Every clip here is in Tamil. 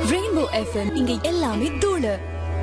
ரெயின்போ எஃப்எம் இங்க எல்லாமே தூளு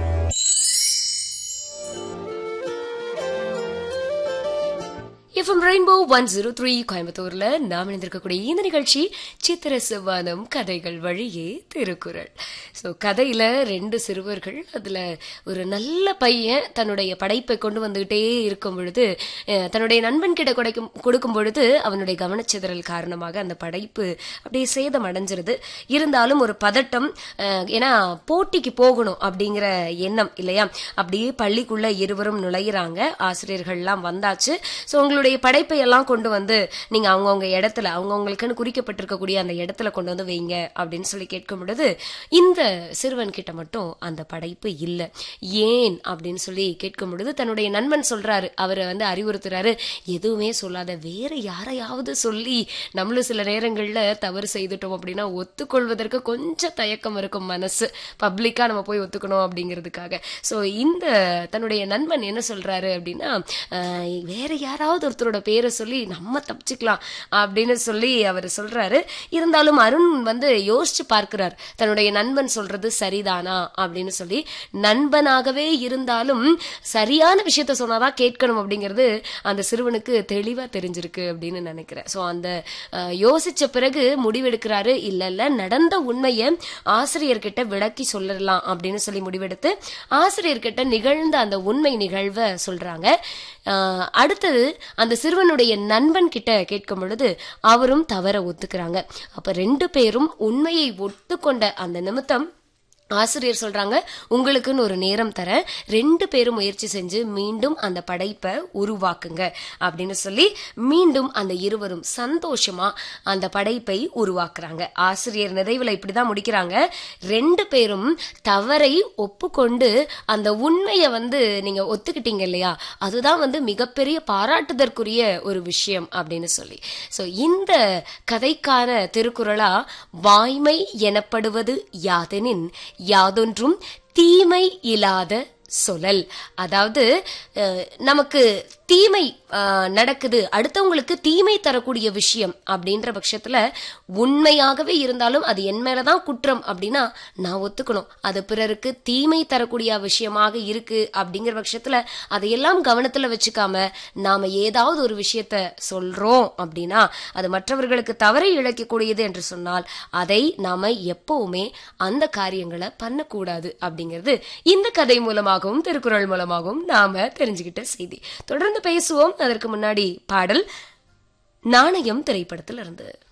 FM rainbow one zero three கோயம்புத்தூர்ல நாம் இணைந்திருக்கக்கூடிய இந்த நிகழ்ச்சி சித்திர சிவானம் கதைகள் வழியே திருக்குறள் ஸோ கதையில ரெண்டு சிறுவர்கள் அதுல ஒரு நல்ல பையன் தன்னுடைய படைப்பை கொண்டு வந்துகிட்டே இருக்கும் பொழுது அஹ், தன்னுடைய நண்பன் கிட்ட கொடுக்கும் கொடுக்கும் பொழுது அவனுடைய கவனச்சிதறல் காரணமாக அந்த படைப்பு அப்படியே சேதம் அடைஞ்சிருது இருந்தாலும் ஒரு பதட்டம் அஹ், ஏன்னா போட்டிக்கு போகணும் அப்படிங்கிற எண்ணம் இல்லையா அப்படியே பள்ளிக்குள்ள இருவரும் நுழையிறாங்க ஆசிரியர்கள்லாம் வந்தாச்சு ஸோ உங்களுடைய படைப்பை எல்லாம் கொண்டு வந்து நீங்க அவங்கவுங்க இடத்துல அவங்கவுங்களுக்குன்னு குறிக்கப்பட்டிருக்கக்கூடிய அந்த இடத்துல கொண்டு வந்து வைங்க அப்படின்னு சொல்லி கேட்கும் பொழுது இந்த சிறுவன் கிட்ட மட்டும் அந்த படைப்பு இல்லை ஏன் அப்படின்னு சொல்லி கேட்கும் பொழுது தன்னுடைய நண்பன் சொல்றாரு அவரை வந்து அறிவுறுத்துறாரு எதுவுமே சொல்லாத வேற யாரையாவது சொல்லி நம்மளும் சில நேரங்கள்ல தவறு செய்துட்டோம் அப்படின்னா ஒத்துக்கொள்வதற்கு கொஞ்சம் தயக்கம் இருக்கும் மனசு பப்ளிக்கா நம்ம போய் ஒத்துக்கணும் அப்படிங்கிறதுக்காக ஸோ இந்த தன்னுடைய நண்பன் என்ன சொல்றாரு அப்படின்னா ஆஹ், வேற யாராவது ஒருத்தரோட பேரை சொல்லி நம்ம தப்பிச்சுக்கலாம் அப்படின்னு சொல்லி அவர் சொல்றாரு இருந்தாலும் அருண் வந்து யோசிச்சு பார்க்கிறார் தன்னுடைய நண்பன் சொல்றது சரிதானா அப்படின்னு சொல்லி நண்பனாகவே இருந்தாலும் சரியான விஷயத்த சொன்னாதான் கேட்கணும் அப்படிங்கிறது அந்த சிறுவனுக்கு தெளிவா தெரிஞ்சிருக்கு அப்படின்னு நினைக்கிறேன் ஸோ அந்த அஹ், யோசிச்ச பிறகு முடிவெடுக்கிறாரு இல்ல இல்ல நடந்த உண்மையை ஆசிரியர்கிட்ட விளக்கி சொல்லலாம் அப்படின்னு சொல்லி முடிவெடுத்து ஆசிரியர்கிட்ட நிகழ்ந்த அந்த உண்மை நிகழ்வை சொல்றாங்க அஹ், அடுத்தது அந்த சிறுவனுடைய நண்பன் கிட்ட கேட்கும் பொழுது அவரும் தவற ஒத்துக்கிறாங்க அப்ப ரெண்டு பேரும் உண்மையை ஒத்துக்கொண்ட அந்த நிமித்தம் ஆசிரியர் சொல்றாங்க உங்களுக்குன்னு ஒரு நேரம் தரேன் ரெண்டு பேரும் முயற்சி செஞ்சு மீண்டும் அந்த படைப்பை உருவாக்குங்க அப்படின்னு சொல்லி மீண்டும் அந்த இருவரும் சந்தோஷமா அந்த படைப்பை உருவாக்குறாங்க ஆசிரியர் நிறைவுல இப்படிதான் முடிக்கிறாங்க ரெண்டு பேரும் தவறை ஒப்புக்கொண்டு அந்த உண்மையை வந்து நீங்க ஒத்துக்கிட்டீங்க இல்லையா அதுதான் வந்து மிகப்பெரிய பாராட்டுதற்குரிய ஒரு விஷயம் அப்படின்னு சொல்லி சோ இந்த கதைக்கான திருக்குறளா வாய்மை எனப்படுவது யாதெனின் யாதொன்றும் தீமை இல்லாத சொல்லல் அதாவது அஹ், நமக்கு தீமை அஹ், நடக்குது அடுத்தவங்களுக்கு தீமை தரக்கூடிய விஷயம் அப்படின்ற பட்சத்துல உண்மையாகவே இருந்தாலும் அது என் மேலதான் குற்றம் அப்படின்னா நான் ஒத்துக்கணும் அது பிறருக்கு தீமை தரக்கூடிய விஷயமாக இருக்கு அப்படிங்கிற பட்சத்துல அதையெல்லாம் கவனத்துல வச்சுக்காம நாம ஏதாவது ஒரு விஷயத்த சொல்றோம் அப்படின்னா அது மற்றவர்களுக்கு தவறை இழைக்கக்கூடியது என்று சொன்னால் அதை நாம எப்பவுமே அந்த காரியங்களை பண்ணக்கூடாது அப்படிங்கிறது இந்த கதை மூலமாகவும் திருக்குறள் மூலமாகவும் நாம தெரிஞ்சுக்கிட்ட செய்தி தொடர்ந்து பேசுவோம் அதற்கு முன்னாடி பாடல் நாணயம் திரைப்படத்தில் இருந்து